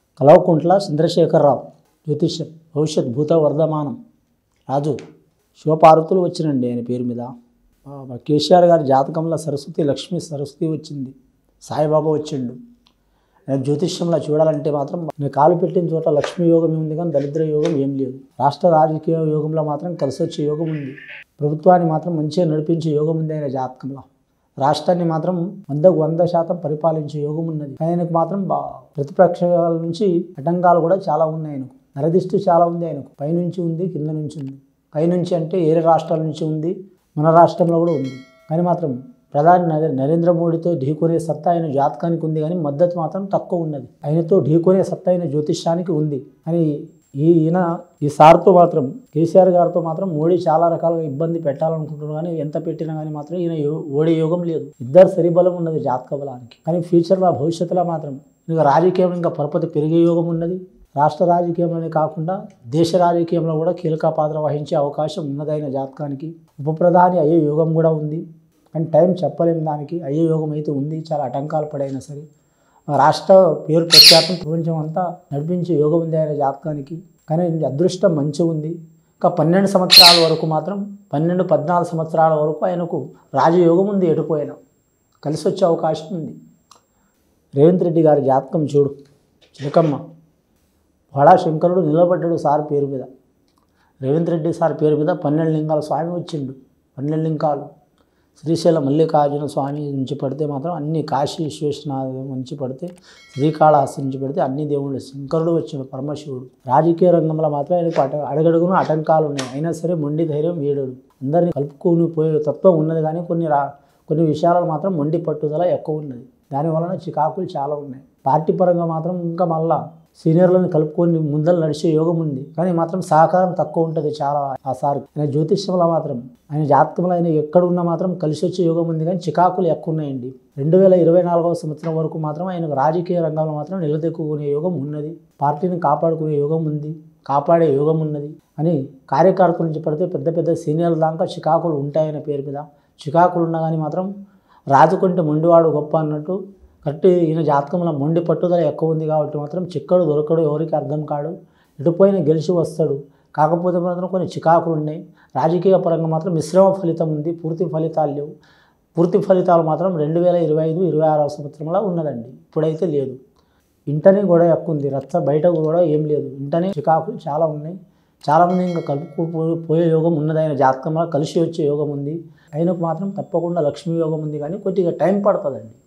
కలవకుంట్ల చంద్రశేఖరరావు జ్యోతిష్యం భవిష్యత్ భూత వర్ధమానం రాజు శివపార్వతులు వచ్చినండి ఆయన పేరు మీద ఆ, మా కేసీఆర్ గారి జాతకంలో సరస్వతి లక్ష్మి సరస్వతి వచ్చింది సాయిబాబా వచ్చిండు ఆయన జ్యోతిష్యంలో చూడాలంటే మాత్రం నేను కాలు పెట్టిన చోట లక్ష్మీ యోగం ఉంది కానీ దరిద్ర యోగం ఏం లేదు రాష్ట్ర రాజకీయ యోగంలో మాత్రం కలిసి వచ్చే యోగం ఉంది ప్రభుత్వాన్ని మాత్రం మంచిగా నడిపించే యోగం ఉంది ఆయన జాతకంలో రాష్ట్రాన్ని మాత్రం వందకు వంద శాతం పరిపాలించే యోగం ఉన్నది ఆయనకు మాత్రం బా ప్రతిపక్షాల నుంచి ఆటంకాలు కూడా చాలా ఉన్నాయి ఆయనకు నరదిష్టి చాలా ఉంది ఆయనకు పైనుంచి ఉంది కింద నుంచి ఉంది పైనుంచి అంటే ఏరే రాష్ట్రాల నుంచి ఉంది మన రాష్ట్రంలో కూడా ఉంది కానీ మాత్రం ప్రధాని నరే- నరేంద్ర మోడీతో ఢీకొనే సత్తా ఆయన జాతకానికి ఉంది కానీ మద్దతు మాత్రం తక్కువ ఉన్నది ఆయనతో ఢీకొనే సత్తా ఆయన జ్యోతిష్యానికి ఉంది అని ఈ ఈయన ఈ సార్తో మాత్రం కేసీఆర్ గారితో మాత్రం మోడీ చాలా రకాలుగా ఇబ్బంది పెట్టాలనుకుంటున్నారు కానీ ఎంత పెట్టినా కానీ మాత్రం ఈయన యో- ఓడే యోగం లేదు ఇద్దరు సరిబలం ఉన్నది జాతక బలానికి కానీ ఫ్యూచర్లో భవిష్యత్తులో మాత్రం ఇంకా రాజకీయం ఇంకా పరపతి పెరిగే యోగం ఉన్నది రాష్ట్ర రాజకీయంలోనే కాకుండా దేశ రాజకీయంలో కూడా కీలక పాత్ర వహించే అవకాశం ఉన్నదైన జాతకానికి ఉప ప్రధాని అయ్యే యోగం కూడా ఉంది కానీ టైం చెప్పలేము దానికి అయ్యే యోగం అయితే ఉంది చాలా ఆటంకాలు పడైనా సరే ఆ రాష్ట్ర పేరు ప్రఖ్యాతం ప్రపంచం అంతా నడిపించే యోగం ఉంది ఆయన జాతకానికి కానీ ఇది అదృష్టం మంచిగా ఉంది ఇంకా పన్నెండు సంవత్సరాల వరకు మాత్రం పన్నెండు పద్నాలుగు సంవత్సరాల వరకు ఆయనకు రాజయోగం ఉంది ఎటుపోయినా కలిసి వచ్చే అవకాశం ఉంది రేవంత్ రెడ్డి గారి జాతకం చూడు చిలకమ్మ బడా శంకరుడు నిలబడ్డాడు సార్ పేరు మీద రేవంత్ రెడ్డి సార్ పేరు మీద పన్నెండు లింగాల స్వామి వచ్చిండు పన్నెండు లింగాలు శ్రీశైల మల్లికార్జున స్వామి నుంచి పడితే మాత్రం అన్ని కాశీ విశ్వేశ్వరనాథ నుంచి పడితే శ్రీకాళహస్తి నుంచి పడితే అన్ని దేవుళ్ళు శంకరుడు వచ్చిండు పరమశివుడు రాజకీయ రంగంలో మాత్రం ఆయనకు అట అడగడుగున ఆటంకాలు ఉన్నాయి అయినా సరే మొండి ధైర్యం వీడడు అందరిని కలుపుకొని పోయే తత్వం ఉన్నది కానీ కొన్ని రా కొన్ని విషయాలలో మాత్రం మొండి పట్టుదల ఎక్కువ ఉన్నది దాని వలన చికాకులు చాలా ఉన్నాయి పార్టీ పరంగా మాత్రం ఇంకా మళ్ళా సీనియర్లను కలుపుకొని ముందర నడిచే యోగం ఉంది కానీ మాత్రం సహకారం తక్కువ ఉంటుంది చాలా ఆ సార్ ఆయన జ్యోతిష్యంలో మాత్రం ఆయన జాతకంలో ఆయన ఎక్కడున్నా మాత్రం కలిసి వచ్చే యోగం ఉంది కానీ చికాకులు ఎక్కువ ఉన్నాయండి రెండు వేల ఇరవై నాలుగవ సంవత్సరం వరకు మాత్రం ఆయన రాజకీయ రంగంలో మాత్రం నిలదొక్కునే యోగం ఉన్నది పార్టీని కాపాడుకునే యోగం ఉంది కాపాడే యోగం ఉన్నది అని కార్యకర్తల నుంచి పడితే పెద్ద పెద్ద సీనియర్ల దాకా చికాకులు ఉంటాయనే పేరు మీద చికాకులు ఉన్నా కానీ మాత్రం రాజుకుంటే మొండివాడు గొప్ప అన్నట్టు కరెక్ట్ ఈయన జాతకంలో మొండి పట్టుదల ఎక్కువ ఉంది కాబట్టి మాత్రం చిక్కడు దొరకడు ఎవరికి అర్థం కాడు ఎటుపోయిన గెలిచి వస్తాడు కాకపోతే మాత్రం కొన్ని చికాకులు ఉన్నాయి రాజకీయ పరంగా మాత్రం మిశ్రమ ఫలితం ఉంది పూర్తి ఫలితాలు లేవు పూర్తి ఫలితాలు మాత్రం రెండు వేల ఇరవై ఐదు ఇరవై ఆరవ సంవత్సరంలో ఉన్నదండి ఇప్పుడైతే లేదు ఇంటనే కూడా ఎక్కువ ఉంది రచ్చ బయట కూడా ఏం లేదు ఇంటనే చికాకులు చాలా ఉన్నాయి చాలామంది ఇంకా కలుపుకు పోయే యోగం ఉన్నది ఆయన జాతకంలో కలిసి వచ్చే యోగం ఉంది ఆయనకు మాత్రం తప్పకుండా లక్ష్మీ యోగం ఉంది కానీ కొద్దిగా టైం పడుతుందండి